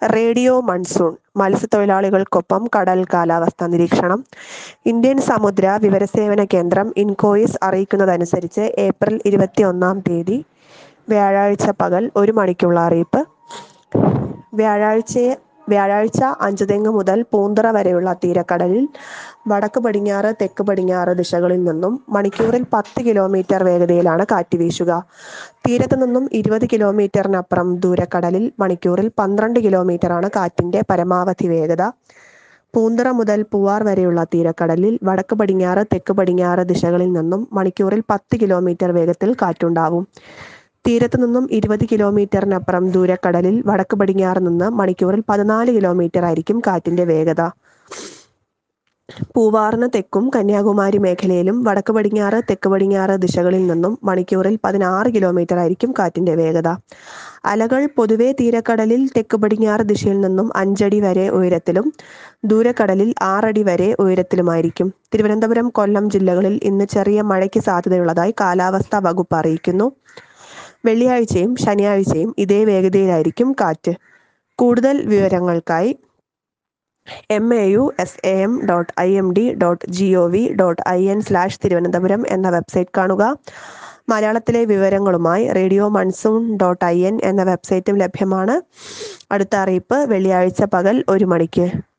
radio monsoon മത്സ്യത്തൊഴിലാളികൾക്കൊപ്പം കടൽ കാലാവസ്ഥാ നിരീക്ഷണം ഇന്ത്യൻ സമുദ്ര വിവരസേവന കേന്ദ്രം ഇൻകോയിസ് അറിയിക്കുന്നതനുസരിച്ച് ഏപ്രിൽ ഇരുപത്തിയൊന്നാം തീയതി വ്യാഴാഴ്ച പകൽ ഒരു മണിക്കുള്ള അറിയിപ്പ് വ്യാഴാഴ്ച വ്യാഴാഴ്ച അഞ്ചുതെങ്ങ് മുതൽ പൂന്തറ വരെയുള്ള തീരക്കടലിൽ വടക്ക് പടിഞ്ഞാറ് തെക്ക് പടിഞ്ഞാറ് ദിശകളിൽ നിന്നും മണിക്കൂറിൽ പത്ത് കിലോമീറ്റർ വേഗതയിലാണ് കാറ്റ് വീശുക തീരത്ത് നിന്നും ഇരുപത് കിലോമീറ്ററിനപ്പുറം ദൂരക്കടലിൽ മണിക്കൂറിൽ പന്ത്രണ്ട് കിലോമീറ്ററാണ് കാറ്റിന്റെ പരമാവധി വേഗത പൂന്തറ മുതൽ പൂവാർ വരെയുള്ള തീരക്കടലിൽ വടക്ക് പടിഞ്ഞാറ് തെക്ക് പടിഞ്ഞാറ് ദിശകളിൽ നിന്നും മണിക്കൂറിൽ പത്ത് കിലോമീറ്റർ വേഗത്തിൽ കാറ്റുണ്ടാവും തീരത്ത് നിന്നും ഇരുപത് കിലോമീറ്ററിനപ്പുറം ദൂരക്കടലിൽ വടക്ക് പടിഞ്ഞാറ് നിന്ന് മണിക്കൂറിൽ പതിനാല് കിലോമീറ്റർ ആയിരിക്കും കാറ്റിന്റെ വേഗത പൂവാറിന് തെക്കും കന്യാകുമാരി മേഖലയിലും വടക്ക് പടിഞ്ഞാറ് തെക്ക് പടിഞ്ഞാറ് ദിശകളിൽ നിന്നും മണിക്കൂറിൽ പതിനാറ് കിലോമീറ്റർ ആയിരിക്കും കാറ്റിന്റെ വേഗത അലകൾ പൊതുവെ തീരക്കടലിൽ തെക്ക് പടിഞ്ഞാറ് ദിശയിൽ നിന്നും അഞ്ചടി വരെ ഉയരത്തിലും ദൂരക്കടലിൽ ആറടി വരെ ഉയരത്തിലുമായിരിക്കും തിരുവനന്തപുരം കൊല്ലം ജില്ലകളിൽ ഇന്ന് ചെറിയ മഴയ്ക്ക് സാധ്യതയുള്ളതായി കാലാവസ്ഥാ വകുപ്പ് അറിയിക്കുന്നു വെള്ളിയാഴ്ചയും ശനിയാഴ്ചയും ഇതേ വേഗതയിലായിരിക്കും കാറ്റ് കൂടുതൽ വിവരങ്ങൾക്കായി M A U S A M dot I M D dot G O V dot I N slash Thiruvananthapuram എന്ന വെബ്സൈറ്റ് കാണുക മലയാളത്തിലെ വിവരങ്ങളുമായി radio monsoon dot I N എന്ന വെബ്സൈറ്റും ലഭ്യമാണ് അടുത്ത അറിയിപ്പ് വെള്ളിയാഴ്ച പകൽ ഒരു മണിക്ക്